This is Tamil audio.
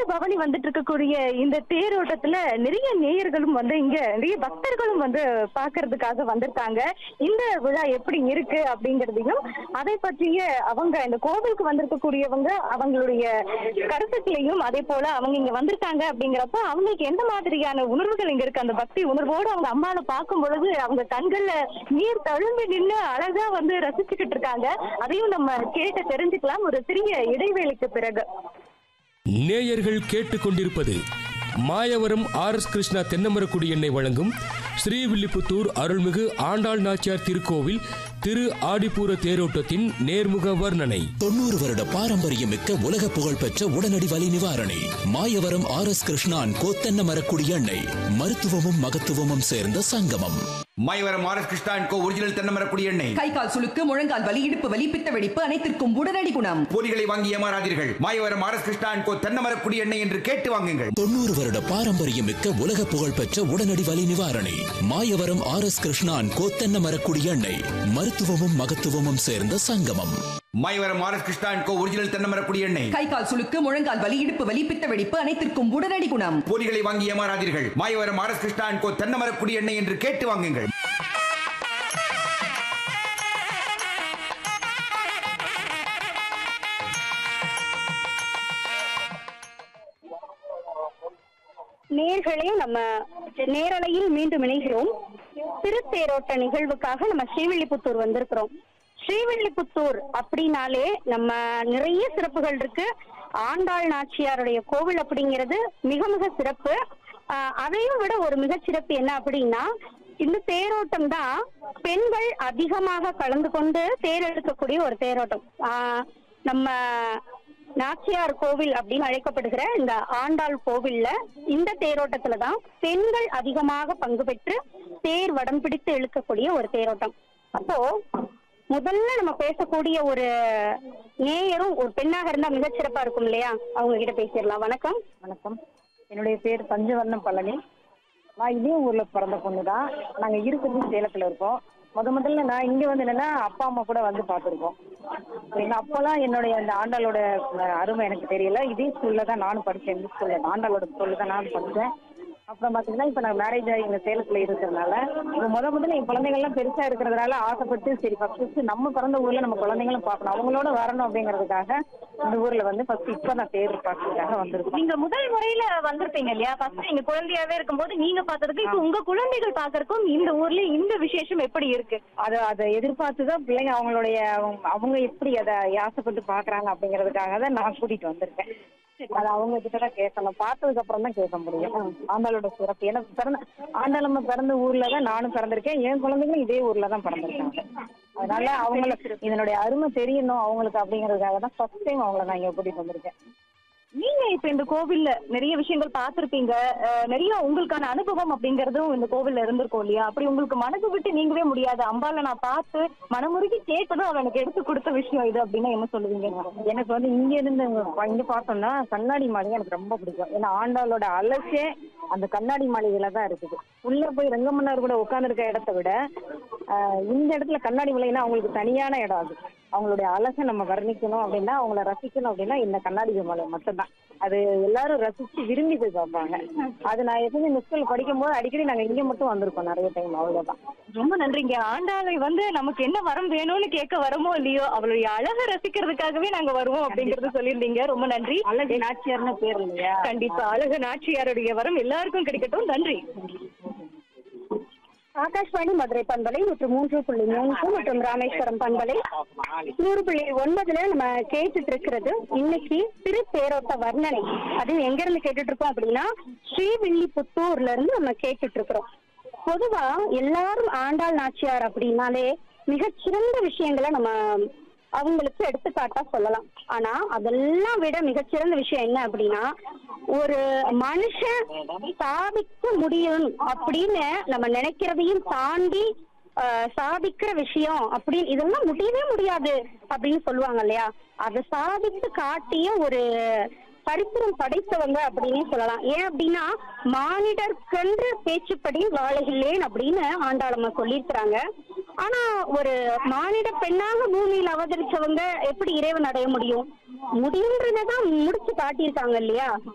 பவனி வந்துட்டு இருக்கக்கூடிய இந்த தேரோட்டத்துல நிறைய நேயர்களும் வந்து இங்க நிறைய பக்தர்களும் வந்து பாக்குறதுக்காக வந்திருக்காங்க இந்த விழா எப்படி இருக்கு அப்படிங்கறதையும் அதை பற்றிய அவங்க இந்த கோவிலுக்கு வந்திருக்கக்கூடியவங்க அவங்களுடைய கருத்துக்களையும் அதே போல அவங்க இங்க வந்திருக்காங்க அப்படிங்கிறப்ப அவங்களுக்கு எந்த மாதிரியான உணர்வுகள் இங்க இருக்கு அந்த பக்தி உணர்வோடு அவங்க அம்மாவை பார்க்கும் பொழுது அவங்க கண்கள்ல நீர் தழும்பி நின்று அழகா வந்து ரசிச்சுக்கிட்டு இருக்காங்க அதையும் நம்ம கேட்டு தெரிஞ்சுக்கலாம் ஒரு சிறிய இடைவேளைக்கு பிறகு நேயர்கள் கேட்டுக்கொண்டிருப்பது மாயவரம் ஆர் எஸ் கிருஷ்ணா தென்னமரக்குடி எண்ணெய் வழங்கும் ஸ்ரீவில்லிபுத்தூர் அருள்மிகு ஆண்டாள் நாச்சியார் திருக்கோவில் திரு ஆடிப்பூர தேரோட்டத்தின் நேர்முக வர்ணனை தொண்ணூறு வருட பாரம்பரியமிக்க உலக புகழ்பெற்ற உடனடி வலி நிவாரணி மாயவரம் ஆர் எஸ் கிருஷ்ணான் கோத்தென்ன மரக்குடி எண்ணெய் மருத்துவமும் மகத்துவமும் சேர்ந்த சங்கமம் Mayavaram R S Krishna co original Thennamarakudi எண்ணெய் கை கால் சுளுக்கு முழங்கால் வலி இடுப்பு வலி பித்த வெடிப்பு அனைத்திற்கும் உடனடி குணம் போலிகளை வாங்கி ஏமாறாதீர்கள் Mayavaram R S Krishna co Thennamarakudi எண்ணெய் என்று கேட்டு வாங்குங்கள் தொண்ணூறு வருட பாரம்பரியமிக்க உலக புகழ்பெற்ற உடனடி வலி நிவாரணி மாயவரம் ஆர் எஸ் கிருஷ்ணான் கோத்தென்ன மரக்குடி எண்ணெய் மருத்துவமும் மகத்துவமும் சேர்ந்த சங்கமம் Mayavaram R S Krishna co original Thennamarakudi எண்ணெய் கை கால் சுளுக்கு முழங்கால் வலி இடுப்பு வலி பித்த வெடிப்பு அனைத்திற்கும் உடனடி குணம் போலிகளை வாங்கி ஏமாறாதீர்கள் Mayavaram R S Krishna co Thennamarakudi எண்ணெய் என்று கேட்டு வாங்குங்கள் நேர்களே நம்ம நேரலையில் மீண்டும் இணைகிறோம் திருத்தேரோட்ட நிகழ்வுக்காக நம்ம ஸ்ரீவில்லிபுத்தூர் வந்திருக்கிறோம் ஸ்ரீவில்லிபுத்தூர் அப்படின்னாலே நம்ம நிறைய சிறப்புகள் இருக்கு ஆண்டாள் நாச்சியாருடைய கோவில் அப்படிங்கிறது மிக மிக சிறப்பு ஆஹ் அதையும் விட ஒரு மிகச் சிறப்பு என்ன அப்படின்னா இந்த தேரோட்டம் தான் பெண்கள் அதிகமாக கலந்து கொண்டு தேர் எடுக்கக்கூடிய ஒரு தேரோட்டம் ஆஹ் நம்ம நாச்சியார் கோவில் அப்படின்னு அழைக்கப்படுகிற இந்த ஆண்டாள் கோவில்ல இந்த தேரோட்டத்துல தான் பெண்கள் அதிகமாக பங்கு பெற்று தேர் வடம் பிடித்து இழுக்கக்கூடிய ஒரு தேரோட்டம் அப்போ முதல்ல நம்ம பேசக்கூடிய ஒரு நேயரும் ஒரு பெண்ணாக இருந்தா மிகச் சிறப்பா இருக்கும் இல்லையா அவங்க கிட்ட பேசிடலாம் வணக்கம் வணக்கம் என்னுடைய பேர் பஞ்சவர்ணம் பழனி நான் இதே ஊர்ல பிறந்த பொண்ணு தான் நாங்க இருக்கிறது சேலத்துல இருக்கோம் முத முதல்ல நான் இங்க வந்து என்னன்னா அப்பா அம்மா கூட வந்து பார்த்துருக்கோம் எங்க அப்பெல்லாம் என்னுடைய அந்த ஆண்டாளோட அஹ், அருமை எனக்கு தெரியல இதே ஸ்கூல்ல தான் நானும் படிச்சேன் இந்த ஸ்கூல்ல ஆண்டாளோட ஸ்கூல்ல தான் நானும் படிச்சேன் அப்புறம் பாத்தீங்கன்னா இப்ப நான் மேரேஜ் ஆகி இங்க சேலத்துல இருக்கிறதுனால இப்ப முத முதல்ல என் குழந்தைங்கள்லாம் பெருசா இருக்கிறதுனால ஆசைப்பட்டு சரி ஃபர்ஸ்ட் நம்ம பிறந்த ஊர்ல நம்ம குழந்தைங்களும் பார்க்கணும் அவங்களோட வரணும் அப்படிங்கிறதுக்காக இந்த ஊர்ல வந்து ஃபர்ஸ்ட் இப்ப நான் தேர் பார்க்கறதுக்காக வந்திருக்கோம் நீங்க முதல் முறையில வந்திருப்பீங்க இல்லையா ஃபர்ஸ்ட் நீங்க குழந்தையாவே இருக்கும்போது நீங்க பார்த்ததுக்கு இப்ப உங்க குழந்தைகள் பார்க்கறதுக்கும் இந்த ஊர்ல இந்த விசேஷம் எப்படி இருக்கு அதை அதை எதிர்பார்த்து தான் பிள்ளைங்க அவங்களுடைய அவங்க- அவங்க எப்படி அதை ஆசைப்பட்டு பாக்குறாங்க அப்படிங்கறதுக்காக தான் நான் கூட்டிட்டு வந்திருக்கேன் அது அவங்க கிட்ட தான் கேட்கணும் பார்த்ததுக்கு அப்புறம் தான் கேட்க முடியும் ஆண்டாளோட சிறப்பு ஏன்னா பிறந்த ஆண்டாளம்மா பிறந்த ஊர்ல தான் நானும் பிறந்திருக்கேன் என் குழந்தைங்களும் இதே ஊர்ல தான் பிறந்திருக்காங்க அதனால அவங்களுக்கு இதனுடைய அருமை தெரியணும் அவங்களுக்கு அப்படிங்கறதுக்காக தான் ஃபர்ஸ்ட் டைம் அவங்கள நான் இங்க கூட்டிட்டு வந்திருக்கேன் நீங்க இப்ப இந்த கோவில்ல நிறைய விஷயங்கள் பார்த்திருப்பீங்க அஹ், நிறைய உங்களுக்கான அனுபவம் அப்படிங்கறதும் இந்த கோவில்ல இருந்திருக்கும் இல்லையா அப்படி உங்களுக்கு மனசு விட்டு நீங்கவே முடியாது அம்பால நான் பார்த்து மனமுருகி கேட்டதும் அவ எனக்கு எடுத்து கொடுத்த விஷயம் இது அப்படின்னா என்ன சொல்லுவீங்க எனக்கு வந்து இங்க இருந்து இங்க இங்க பார்த்தோம்னா கண்ணாடி மாளிகை எனக்கு ரொம்ப பிடிக்கும் ஏன்னா ஆண்டாளோட அலசே அந்த கண்ணாடி மாளிகையில தான் இருக்குது உள்ள போய் ரங்கமன்னார் கூட உட்கார்ந்துருக்க இடத்த விட ஆஹ், இந்த இடத்துல கண்ணாடி மாளிகைனா அவங்களுக்கு தனியான இடம் அது அவங்களுடைய அழகை நம்ம வர்ணிக்கணும் அப்படின்னா அவங்கள ரசிக்கணும் அப்படின்னா இந்த கண்ணாடி மாலை மட்டும்தான் அது எல்லாரும் ரசிச்சு விரும்பி போய் பார்ப்பாங்க அது நான் எப்பவுமே இந்த ஸ்கூல் படிக்கும் போது அடிக்கடி நாங்க இங்க மட்டும் வந்திருக்கோம் நிறைய டைம் அவ்வளவுதான் ரொம்ப நன்றிங்க ஆண்டாளை வந்து நமக்கு என்ன வரம் வேணும்னு கேட்க வரமோ இல்லையோ அவளுடைய அழகை ரசிக்கிறதுக்காகவே நாங்க வருவோம் அப்படிங்கறது சொல்லியிருந்தீங்க ரொம்ப நன்றி அழகு நாச்சியார்னு பேர் இல்லையா கண்டிப்பா அழகு நாச்சியாருடைய வரம் எல்லாருக்கும் கிடைக்கட்டும் நன்றி ஆகாஷ்வாணி மதுரை பண்பலை நூற்று மூன்று புள்ளி மூன்று மற்றும் ராமேஸ்வரம் பண்பலை நூறு புள்ளி ஒன்பதுல நம்ம கேட்டுட்டு இருக்கிறது இன்னைக்கு திரு தேரோட்ட வர்ணனை அது எங்க இருந்து கேட்டுட்டு இருக்கோம் அப்படின்னா ஸ்ரீவில்லிபுத்தூர்ல இருந்து நம்ம கேட்டுட்டு இருக்கிறோம் பொதுவா எல்லாரும் ஆண்டாள் நாச்சியார் அப்படின்னாலே மிகச்சிறந்த விஷயங்களை நம்ம அவங்களுக்கு எடுத்துக்காட்டா சொல்லலாம் ஆனா அதெல்லாம் விட மிகச்சிறந்த விஷயம் என்ன அப்படின்னா ஒரு மனுஷன் சாதிக்க முடியும் அப்படின்னு நம்ம நினைக்கிறதையும் தாண்டி ஆஹ், சாதிக்கிற விஷயம் அப்படின்னு இதெல்லாம் முடியவே முடியாது அப்படின்னு சொல்லுவாங்க இல்லையா அதை சாதித்து காட்டிய ஒரு சரித்திரம் படைத்தவங்க அப்படின்னே சொல்லலாம் ஏன் அப்படின்னா மானிடர்கென்று பேச்சுப்படி வாழகில்லேன் அப்படின்னு ஆண்டாளம்மா சொல்லியிருக்கிறாங்க ஆனா ஒரு மானிட பெண்ணாக பூமியில் அவதரிச்சவங்க எப்படி இறைவன் அடைய முடியும் முடியுன்றதான் முடிச்சு காட்டியிருக்காங்க இல்லையா